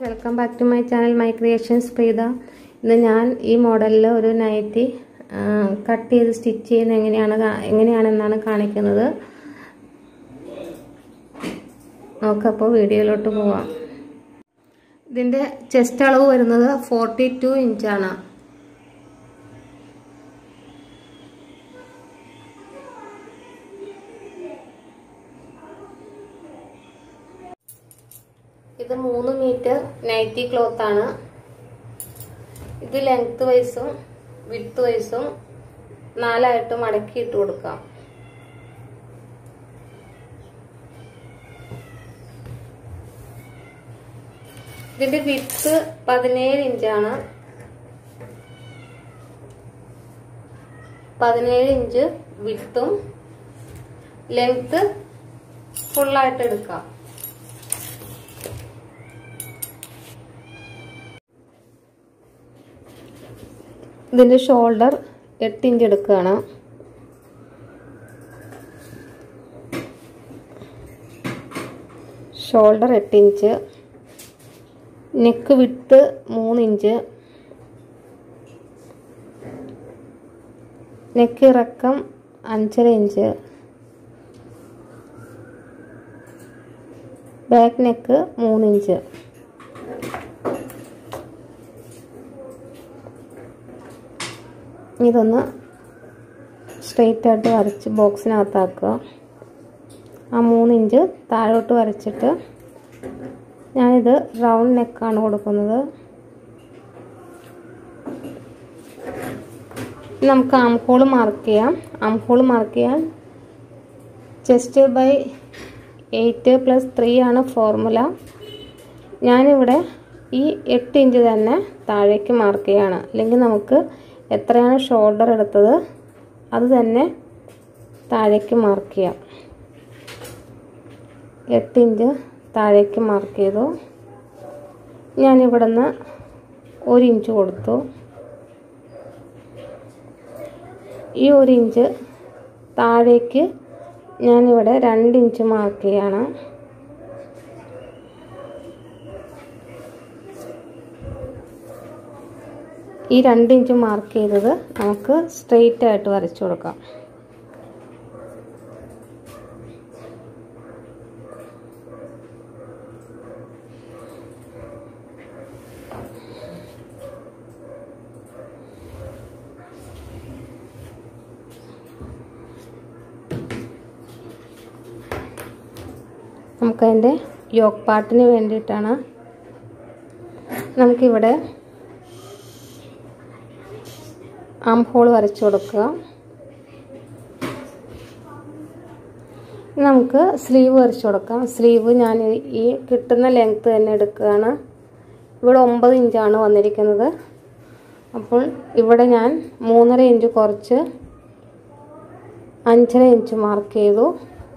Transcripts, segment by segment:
welcome back to my channel my creations Preetha ഇന്ന് ഞാൻ ഈ മോഡലിൽ ഒരു നൈറ്റി കട്ട് ചെയ്ത് സ്റ്റിച്ച് ചെയ്യുന്നത് എങ്ങനെയാണ് കാ- എങ്ങനെയാണെന്നാണ് കാണിക്കുന്നത് നോക്കപ്പോൾ വീഡിയോയിലോട്ട് പോവാം ഇതിൻ്റെ ചെസ്റ്റ് അളവ് വരുന്നത് ഫോർട്ടി ടു ഇഞ്ചാണ് ഇത് മൂന്ന് മീറ്റർ നൈറ്റി ക്ലോത്ത് ആണ് ഇത് ലെങ്ത് വൈസും വിത്ത് വൈസും നാലായിട്ട് മടക്കി ഇട്ട് കൊടുക്കാം ഇതിന്റെ വിത്ത് പതിനേഴ് ഇഞ്ചാണ് പതിനേഴ് ഇഞ്ച് വിത്തും ലെങ്ത് ഫുള്ളായിട്ട് എടുക്കാം ഇതിന്റെ ഷോൾഡർ എട്ട് ഇഞ്ച് എടുക്കുകയാണ് ഷോൾഡർ എട്ട് ഇഞ്ച് നെക്ക് വിട്ട് മൂന്ന് ഇഞ്ച് നെക്ക് ഇറക്കം അഞ്ചര ഇഞ്ച് ബാക്ക് നെക്ക് മൂന്ന് ഇഞ്ച് ഇതൊന്ന് സ്ട്രെയിറ്റ് ആയിട്ട് വരച്ച് ബോക്സിനകത്താക്കുക ആ മൂന്ന് ഇഞ്ച് താഴോട്ട് വരച്ചിട്ട് ഞാനിത് റൗണ്ട് നെക്കാണ് കൊടുക്കുന്നത് നമുക്ക് ആം ഹോൾ മാർക്ക് ചെയ്യാം ആം ഹോൾ മാർക്ക് ചെയ്യാൻ chest by eight plus three ആണ് ഫോർമുല ഞാനിവിടെ ഈ എട്ട് ഇഞ്ച് തന്നെ താഴേക്ക് മാർക്ക് ചെയ്യാണ് അല്ലെങ്കിൽ നമുക്ക് എത്രയാണ് ഷോൾഡർ എടുത്തത് അത് തന്നെ താഴേക്ക് മാർക്ക് ചെയ്യാം എട്ട് ഇഞ്ച് താഴേക്ക് മാർക്ക് ചെയ്തു ഞാനിവിടെ നിന്ന് ഒരു ഇഞ്ച് കൊടുത്തു ഈ ഒരു ഇഞ്ച് താഴേക്ക് ഞാനിവിടെ രണ്ട് ഇഞ്ച് മാർക്ക് ചെയ്യാണ് ഈ രണ്ട് ഇഞ്ച് മാർക്ക് ചെയ്തത് നമുക്ക് സ്ട്രെയിറ്റ് ആയിട്ട് വരച്ചു കൊടുക്കാം നമുക്കതിൻ്റെ യോഗ് പാട്ടിന് വേണ്ടിയിട്ടാണ് നമുക്കിവിടെ ആം ഹോൾ വരച്ചു കൊടുക്കുക നമുക്ക് സ്ലീവ് വരച്ചു കൊടുക്കാം സ്ലീവ് ഞാൻ ഈ കിട്ടുന്ന ലെങ്ത്ത് തന്നെ എടുക്കുകയാണ് ഇവിടെ ഒമ്പത് ഇഞ്ചാണ് വന്നിരിക്കുന്നത് അപ്പോൾ ഇവിടെ ഞാൻ മൂന്നര ഇഞ്ച് കുറച്ച് അഞ്ചര ഇഞ്ച് മാർക്ക് ചെയ്തു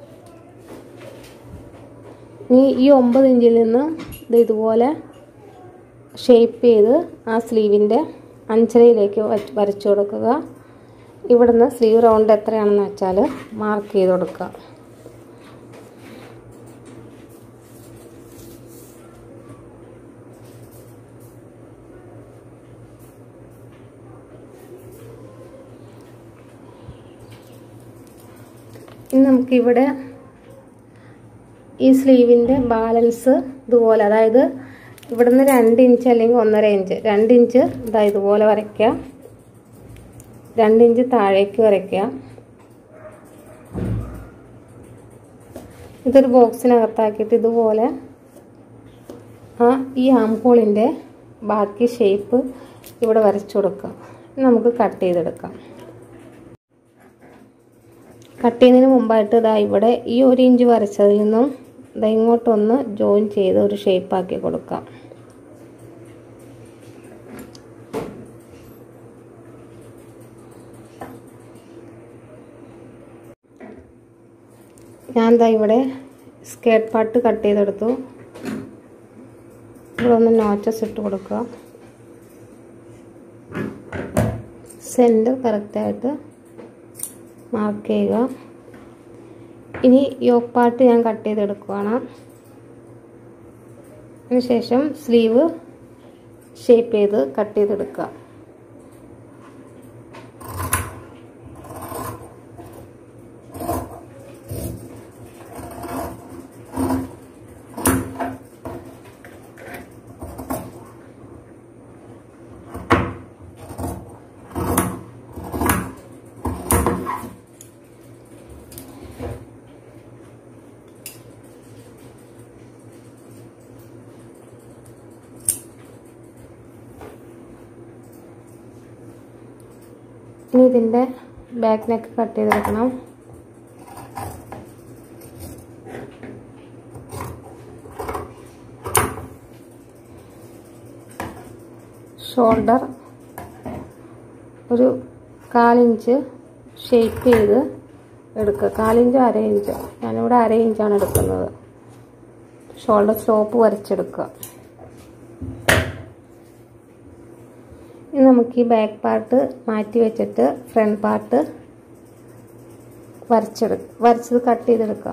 ഇനി ഈ ഒമ്പത് ഇഞ്ചിൽ നിന്ന് ഇത് ഇതുപോലെ ഷേപ്പ് ചെയ്ത് ആ സ്ലീവിൻ്റെ അഞ്ചരയിലേക്ക് വരച്ചു കൊടുക്കുക ഇവിടുന്ന് സ്ലീവ് റൗണ്ട് എത്രയാണെന്ന് വെച്ചാൽ മാർക്ക് ചെയ്ത് കൊടുക്കുക ഇനി നമുക്കിവിടെ ഈ സ്ലീവിൻ്റെ ബാലൻസ് ഇതുപോലെ അതായത് ഇവിടുന്ന് രണ്ട് ഇഞ്ച് അല്ലെങ്കിൽ ഒന്നര ഇഞ്ച് രണ്ട് ഇഞ്ച് ഇതാ ഇതുപോലെ വരയ്ക്കുക രണ്ട് ഇഞ്ച് താഴേക്ക് വരയ്ക്കുക ഇതൊരു ബോക്സിനകത്താക്കിയിട്ട് ഇതുപോലെ ആ ഈ ആം ഹോളിൻ്റെ ബാക്കി ഷേപ്പ് ഇവിടെ വരച്ചു കൊടുക്കുക നമുക്ക് കട്ട് ചെയ്തെടുക്കാം കട്ട് ചെയ്യുന്നതിന് മുമ്പായിട്ട് ഇതാ ഇവിടെ ഈ ഒരു ഇഞ്ച് വരച്ചതിൽ നിന്നും ഇതാ ഇങ്ങോട്ടൊന്ന് ജോയിൻ ചെയ്ത് ഒരു ഷേപ്പാക്കി കൊടുക്കാം ഞാൻ എന്താ ഇവിടെ സ്കേർട്ട് പാർട്ട് കട്ട് ചെയ്തെടുത്തു ഇവിടെ ഒന്ന് നോച്ചസ് ഇട്ട് കൊടുക്കുക സെൻറ്റർ കറക്റ്റായിട്ട് മാർക്ക് ചെയ്യുക ഇനി യോക്ക് പാർട്ട് ഞാൻ കട്ട് ചെയ്തെടുക്കുകയാണ് അതിനുശേഷം സ്ലീവ് ഷേപ്പ് ചെയ്ത് കട്ട് ചെയ്തെടുക്കുക ഇനി ഇതിൻ്റെ ബാക്ക് നെക്ക് കട്ട് ചെയ്തെടുക്കണം ഷോൾഡർ ഒരു കാലിഞ്ച് ഷേപ്പ് ചെയ്ത് എടുക്കുക കാലിഞ്ചോ അര ഇഞ്ചോ ഞാനിവിടെ അര ഇഞ്ചാണ് എടുക്കുന്നത് ഷോൾഡർ സ്ലോപ്പ് വരച്ചെടുക്കുക ഇനി നമുക്ക് ഈ ബാക്ക് പാർട്ട് മാറ്റി വെച്ചിട്ട് ഫ്രണ്ട് പാർട്ട് വരച്ചെടു വരച്ചത് കട്ട് ചെയ്തെടുക്കാം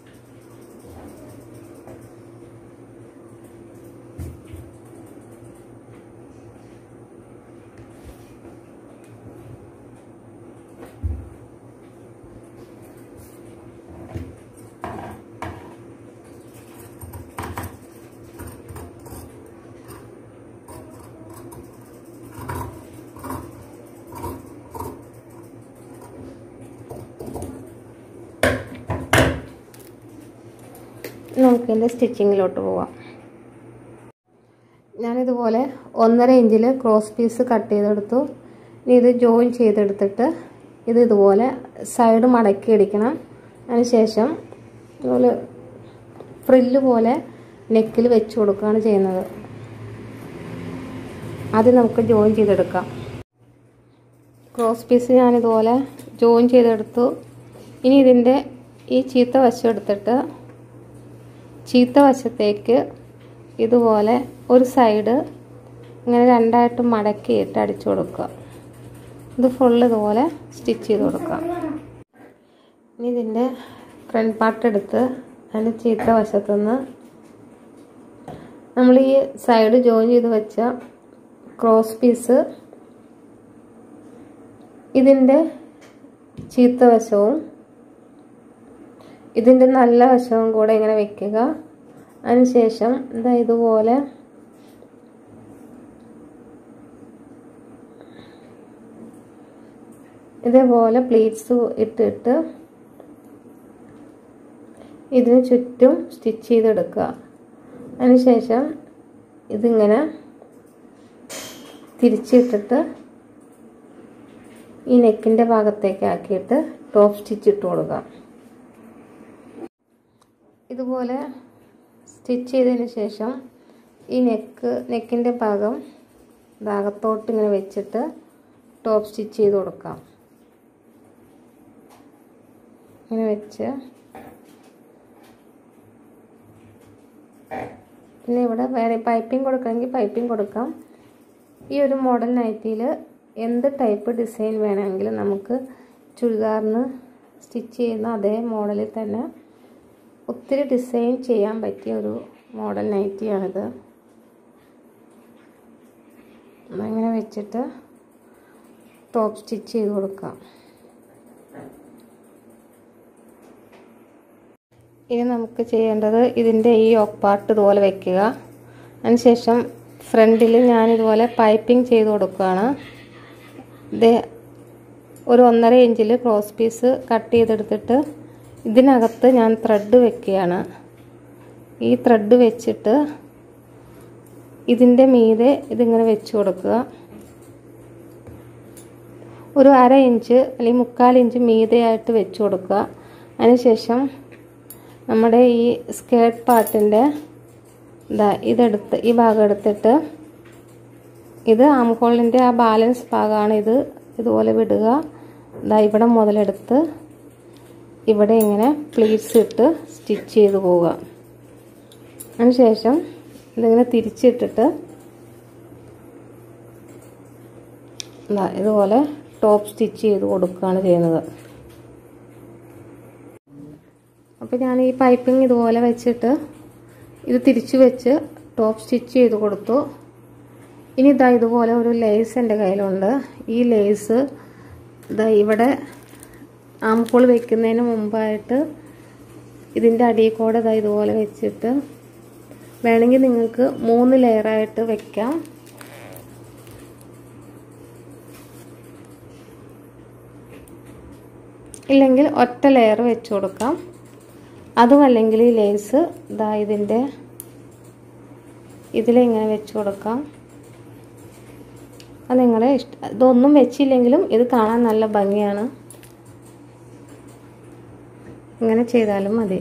നമുക്കിതിൻ്റെ സ്റ്റിച്ചിങ്ങിലോട്ട് പോവാം ഞാനിതുപോലെ ഒന്നര ഇഞ്ചിൽ ക്രോസ് പീസ് കട്ട് ചെയ്തെടുത്തു ഇനി ഇത് ജോയിൻ ചെയ്തെടുത്തിട്ട് ഇത് ഇതുപോലെ സൈഡ് മടക്കി അടിക്കണം അതിനുശേഷം ഇതുപോലെ ഫ്രില്ല് പോലെ നെക്കിൽ വെച്ച് കൊടുക്കുകയാണ് ചെയ്യുന്നത് അത് നമുക്ക് ജോയിൻ ചെയ്തെടുക്കാം ക്രോസ് പീസ് ഞാനിതുപോലെ ജോയിൻ ചെയ്തെടുത്തു ഇനി ഇതിൻ്റെ ഈ ചീത്ത വശം എടുത്തിട്ട് ചീത്ത വശത്തേക്ക് ഇതുപോലെ ഒരു സൈഡ് ഇങ്ങനെ രണ്ടായിട്ട് മടക്കിയിട്ട് അടിച്ചു കൊടുക്കുക ഇത് ഫുള്ള് ഇതുപോലെ സ്റ്റിച്ച് ചെയ്ത് കൊടുക്കുക ഇനി ഇതിൻ്റെ ഫ്രണ്ട് പാർട്ട് എടുത്ത് അതിൻ്റെ ചീത്ത വശത്തുനിന്ന് നമ്മൾ ഈ സൈഡ് ജോയിൻ ചെയ്ത് വെച്ച ക്രോസ് പീസ് ഇതിൻ്റെ ചീത്ത വശവും ഇതിൻ്റെ നല്ല വശവും കൂടെ ഇങ്ങനെ വെക്കുക അതിനുശേഷം ഇതാ ഇതുപോലെ ഇതേപോലെ പ്ലീറ്റ്സ് ഇട്ടിട്ട് ഇതിന് ചുറ്റും സ്റ്റിച്ച് ചെയ്തെടുക്കുക അതിനുശേഷം ഇതിങ്ങനെ തിരിച്ചിട്ടിട്ട് ഈ നെക്കിൻ്റെ ഭാഗത്തേക്ക് ആക്കിയിട്ട് ടോപ്പ് സ്റ്റിച്ച് ഇട്ട് കൊടുക്കാം ഇതുപോലെ സ്റ്റിച്ച് ചെയ്തതിന് ശേഷം ഈ നെക്ക് നെക്കിൻ്റെ ഭാഗം ഭാഗത്തോട്ട് ഇങ്ങനെ വെച്ചിട്ട് ടോപ്പ് സ്റ്റിച്ച് ചെയ്ത് കൊടുക്കാം ഇങ്ങനെ വെച്ച് പിന്നെ ഇവിടെ വേറെ പൈപ്പിംഗ് കൊടുക്കണമെങ്കിൽ പൈപ്പിംഗ് കൊടുക്കാം ഈ ഒരു മോഡൽ നൈറ്റിയിൽ എന്ത് ടൈപ്പ് ഡിസൈൻ വേണമെങ്കിലും നമുക്ക് ചുരിദാറിന് സ്റ്റിച്ച് ചെയ്യുന്ന അതേ മോഡലിൽ തന്നെ ഒത്തിരി ഡിസൈൻ ചെയ്യാൻ പറ്റിയ ഒരു മോഡൽ നൈറ്റിയാണിത് അങ്ങനെ വെച്ചിട്ട് ടോപ്പ് സ്റ്റിച്ച് ചെയ്ത് കൊടുക്കാം ഇനി നമുക്ക് ചെയ്യേണ്ടത് ഇതിൻ്റെ ഈ യോക്ക് പാർട്ട് ഇതുപോലെ വെക്കുക അതിനുശേഷം ഫ്രണ്ടിൽ ഞാനിതുപോലെ പൈപ്പിംഗ് ചെയ്ത് കൊടുക്കുകയാണ് ഇത് ഒരു ഒന്നര ഇഞ്ചിൽ ക്രോസ് പീസ് കട്ട് ചെയ്തെടുത്തിട്ട് ഇതിനകത്ത് ഞാൻ ത്രെഡ് വെക്കുകയാണ് ഈ ത്രെഡ് വെച്ചിട്ട് ഇതിൻ്റെ മീതെ ഇതിങ്ങനെ വെച്ച് കൊടുക്കുക ഒരു അര ഇഞ്ച് അല്ലെങ്കിൽ മുക്കാൽ ഇഞ്ച് മീതെയായിട്ട് വെച്ച് കൊടുക്കുക അതിനുശേഷം നമ്മുടെ ഈ സ്കേർട്ട് പാർട്ടിൻ്റെ ഇതാ ഇതെടുത്ത് ഈ ഭാഗം എടുത്തിട്ട് ഇത് ആംഹോളിൻ്റെ ആ ബാലൻസ് ഭാഗമാണ് ഇത് ഇതുപോലെ വിടുക ഇതാ ഇവിടെ മുതലെടുത്ത് ഇവിടെ ഇങ്ങനെ പ്ലീറ്റ്സ് ഇട്ട് സ്റ്റിച്ച് ചെയ്ത് പോവുക അതിനുശേഷം ഇതിങ്ങനെ തിരിച്ചിട്ടിട്ട് ഇതാ ഇതുപോലെ ടോപ്പ് സ്റ്റിച്ച് ചെയ്ത് കൊടുക്കുകയാണ് ചെയ്യുന്നത് അപ്പോൾ ഞാൻ ഈ പൈപ്പിംഗ് ഇതുപോലെ വെച്ചിട്ട് ഇത് തിരിച്ചു വെച്ച് ടോപ്പ് സ്റ്റിച്ച് ചെയ്ത് കൊടുത്തു ഇനി ഇതാ ഇതുപോലെ ഒരു ലേസ് എൻ്റെ കയ്യിലുണ്ട് ഈ ലേസ് ഇതാ ഇവിടെ ആംഹോൾ വെക്കുന്നതിന് മുമ്പായിട്ട് ഇതിൻ്റെ അടിയിൽ കൂടെ ഇതാ ഇതുപോലെ വെച്ചിട്ട് വേണമെങ്കിൽ നിങ്ങൾക്ക് മൂന്ന് ലെയറായിട്ട് വെക്കാം ഇല്ലെങ്കിൽ ഒറ്റ ലെയർ വെച്ച് കൊടുക്കാം അതും അല്ലെങ്കിൽ ഈ ലേസ് ഇതാ ഇതിൻ്റെ ഇതിലിങ്ങനെ വെച്ച് കൊടുക്കാം അത് നിങ്ങളെ ഇഷ്ടം ഇതൊന്നും വെച്ചില്ലെങ്കിലും ഇത് കാണാൻ നല്ല ഭംഗിയാണ് ഇങ്ങനെ ചെയ്താലും മതി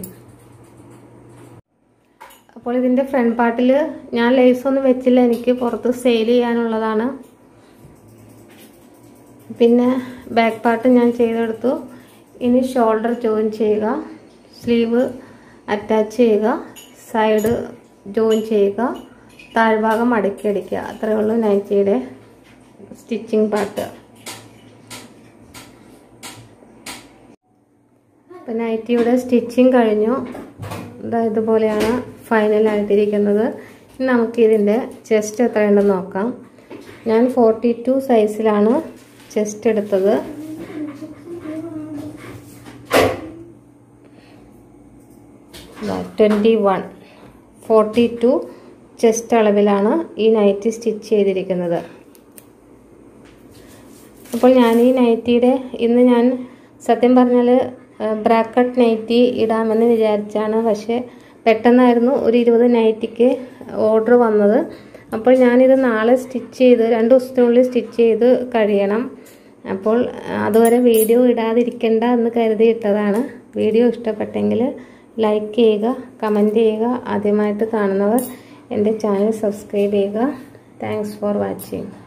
അപ്പോൾ ഇതിൻ്റെ ഫ്രണ്ട് പാർട്ടിൽ ഞാൻ ലേസ് ഒന്നും വെച്ചില്ല എനിക്ക് പുറത്ത് സെയിൽ ചെയ്യാനുള്ളതാണ് പിന്നെ ബാക്ക് പാർട്ട് ഞാൻ ചെയ്തെടുത്തു ഇനി ഷോൾഡർ ജോയിൻ ചെയ്യുക സ്ലീവ് അറ്റാച്ച് ചെയ്യുക സൈഡ് ജോയിൻ ചെയ്യുക താഴ്ഭാഗം മടക്കി അടിക്കുക അത്രയേ ഉള്ളൂ നൈറ്റിയുടെ സ്റ്റിച്ചിങ് പാർട്ട് അപ്പം നൈറ്റിയുടെ സ്റ്റിച്ചിങ് കഴിഞ്ഞു ഇതാ ഇതുപോലെയാണ് ഫൈനലായിട്ടിരിക്കുന്നത് ഇനി നമുക്കിതിൻ്റെ ചെസ്റ്റ് എത്രയുണ്ടെന്ന് നോക്കാം ഞാൻ ഫോർട്ടി ടു സൈസിലാണ് ചെസ്റ്റ് എടുത്തത് twenty one forty two chest അളവിലാണ് ഈ നൈറ്റി സ്റ്റിച്ച് ചെയ്തിരിക്കുന്നത് അപ്പോൾ ഞാൻ ഈ നൈറ്റിയുടെ ഇന്ന് ഞാൻ സത്യം പറഞ്ഞാൽ ബ്രാക്കറ്റ് നൈറ്റി ഇടാമെന്ന് വിചാരിച്ചാണ് പക്ഷേ പെട്ടെന്നായിരുന്നു ഒരു ഇരുപത് നൈറ്റിക്ക് ഓർഡർ വന്നത് അപ്പോൾ ഞാനിത് നാളെ സ്റ്റിച്ച് ചെയ്ത് രണ്ട് ദിവസത്തിനുള്ളിൽ സ്റ്റിച്ച് ചെയ്ത് കഴിയണം അപ്പോൾ അതുവരെ വീഡിയോ ഇടാതിരിക്കണ്ട എന്ന് കരുതി ഇട്ടതാണ് വീഡിയോ ഇഷ്ടപ്പെട്ടെങ്കിൽ ലൈക്ക് ചെയ്യുക കമൻറ്റ് ചെയ്യുക ആദ്യമായിട്ട് കാണുന്നവർ എൻ്റെ ചാനൽ സബ്സ്ക്രൈബ് ചെയ്യുക താങ്ക്സ് ഫോർ വാച്ചിങ്